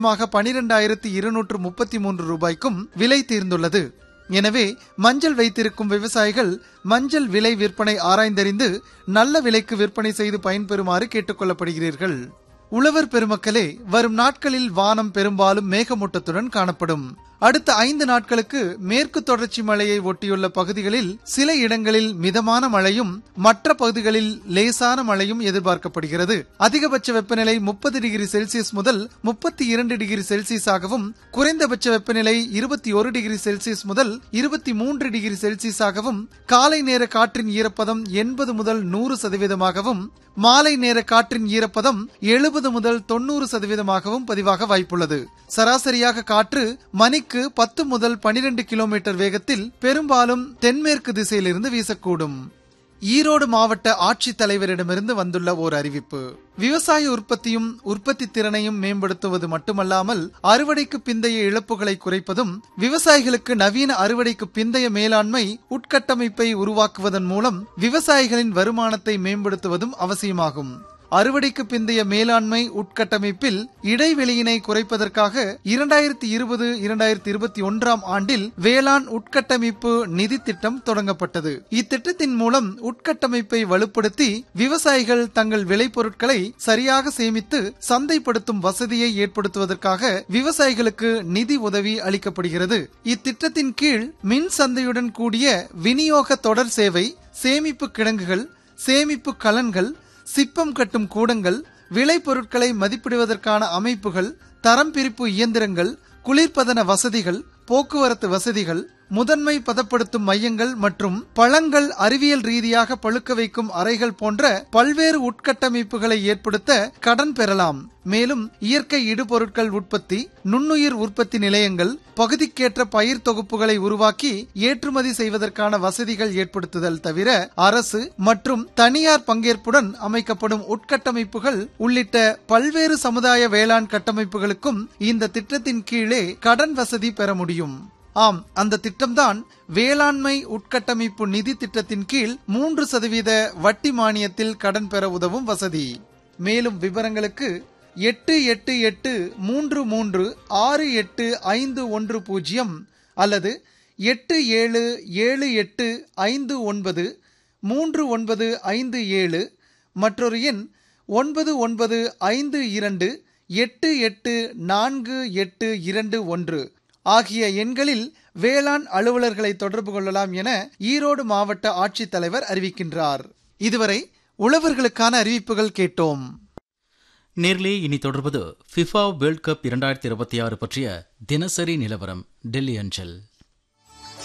பனிரெண்டாயிரத்தி இருநூற்று முப்பத்தி மூன்று ரூபாய்க்கும் விலை தீர்ந்துள்ளது எனவே மஞ்சள் வைத்திருக்கும் விவசாயிகள் மஞ்சள் விலை விற்பனை ஆராய்ந்தறிந்து நல்ல விலைக்கு விற்பனை செய்து பயன்பெறுமாறு கேட்டுக்கொள்ளப்படுகிறீர்கள் உழவர் பெருமக்களே வரும் நாட்களில் வானம் பெரும்பாலும் மேகமூட்டத்துடன் காணப்படும் அடுத்த ஐந்து நாட்களுக்கு மேற்கு தொடர்ச்சி மலையை ஒட்டியுள்ள பகுதிகளில் சில இடங்களில் மிதமான மழையும் மற்ற பகுதிகளில் லேசான மழையும் எதிர்பார்க்கப்படுகிறது அதிகபட்ச வெப்பநிலை முப்பது டிகிரி செல்சியஸ் முதல் முப்பத்தி இரண்டு டிகிரி செல்சியஸாகவும் குறைந்தபட்ச வெப்பநிலை இருபத்தி ஒரு டிகிரி செல்சியஸ் முதல் இருபத்தி மூன்று டிகிரி செல்சியஸாகவும் காலை நேர காற்றின் ஈரப்பதம் எண்பது முதல் நூறு சதவீதமாகவும் மாலை நேர காற்றின் ஈரப்பதம் எழுபது முதல் தொண்ணூறு சதவீதமாகவும் பதிவாக வாய்ப்புள்ளது சராசரியாக காற்று மணிக்கு பத்து முதல் பனிரெண்டு கிலோமீட்டர் வேகத்தில் பெரும்பாலும் தென்மேற்கு திசையிலிருந்து வீசக்கூடும் ஈரோடு மாவட்ட ஆட்சித் தலைவரிடமிருந்து வந்துள்ள ஓர் அறிவிப்பு விவசாய உற்பத்தியும் உற்பத்தி திறனையும் மேம்படுத்துவது மட்டுமல்லாமல் அறுவடைக்கு பிந்தைய இழப்புகளை குறைப்பதும் விவசாயிகளுக்கு நவீன அறுவடைக்கு பிந்தைய மேலாண்மை உட்கட்டமைப்பை உருவாக்குவதன் மூலம் விவசாயிகளின் வருமானத்தை மேம்படுத்துவதும் அவசியமாகும் அறுவடைக்கு பிந்தைய மேலாண்மை உட்கட்டமைப்பில் இடைவெளியினை குறைப்பதற்காக இரண்டாயிரத்தி இருபது இரண்டாயிரத்தி இருபத்தி ஒன்றாம் ஆண்டில் வேளாண் உட்கட்டமைப்பு நிதி திட்டம் தொடங்கப்பட்டது இத்திட்டத்தின் மூலம் உட்கட்டமைப்பை வலுப்படுத்தி விவசாயிகள் தங்கள் விளைபொருட்களை சரியாக சேமித்து சந்தைப்படுத்தும் வசதியை ஏற்படுத்துவதற்காக விவசாயிகளுக்கு நிதி உதவி அளிக்கப்படுகிறது இத்திட்டத்தின் கீழ் மின் சந்தையுடன் கூடிய விநியோக தொடர் சேவை சேமிப்பு கிடங்குகள் சேமிப்பு கலன்கள் சிப்பம் கட்டும் கூடங்கள் விளைபொருட்களை மதிப்பிடுவதற்கான அமைப்புகள் தரம் பிரிப்பு இயந்திரங்கள் குளிர்பதன வசதிகள் போக்குவரத்து வசதிகள் முதன்மை பதப்படுத்தும் மையங்கள் மற்றும் பழங்கள் அறிவியல் ரீதியாக பழுக்க வைக்கும் அறைகள் போன்ற பல்வேறு உட்கட்டமைப்புகளை ஏற்படுத்த கடன் பெறலாம் மேலும் இயற்கை இடுபொருட்கள் உற்பத்தி நுண்ணுயிர் உற்பத்தி நிலையங்கள் பகுதிக்கேற்ற பயிர் தொகுப்புகளை உருவாக்கி ஏற்றுமதி செய்வதற்கான வசதிகள் ஏற்படுத்துதல் தவிர அரசு மற்றும் தனியார் பங்கேற்புடன் அமைக்கப்படும் உட்கட்டமைப்புகள் உள்ளிட்ட பல்வேறு சமுதாய வேளாண் கட்டமைப்புகளுக்கும் இந்த திட்டத்தின் கீழே கடன் வசதி பெற முடியும் ஆம் அந்த திட்டம்தான் வேளாண்மை உட்கட்டமைப்பு நிதி திட்டத்தின் கீழ் மூன்று சதவீத வட்டி மானியத்தில் கடன் பெற உதவும் வசதி மேலும் விவரங்களுக்கு எட்டு எட்டு எட்டு மூன்று மூன்று ஆறு எட்டு ஐந்து ஒன்று பூஜ்ஜியம் அல்லது எட்டு ஏழு ஏழு எட்டு ஐந்து ஒன்பது மூன்று ஒன்பது ஐந்து ஏழு மற்றொரு எண் ஒன்பது ஒன்பது ஐந்து இரண்டு எட்டு எட்டு நான்கு எட்டு இரண்டு ஒன்று ஆகிய எண்களில் வேளாண் அலுவலர்களை தொடர்பு கொள்ளலாம் என ஈரோடு மாவட்ட ஆட்சித்தலைவர் அறிவிக்கின்றார் இதுவரை உழவர்களுக்கான அறிவிப்புகள் கேட்டோம் நேர்லே இனி தொடர்வது ஃபிஃபா வேர்ல்ட் கப் இரண்டாயிரத்தி இருபத்தி ஆறு பற்றிய தினசரி நிலவரம் டெல்லி அஞ்சல்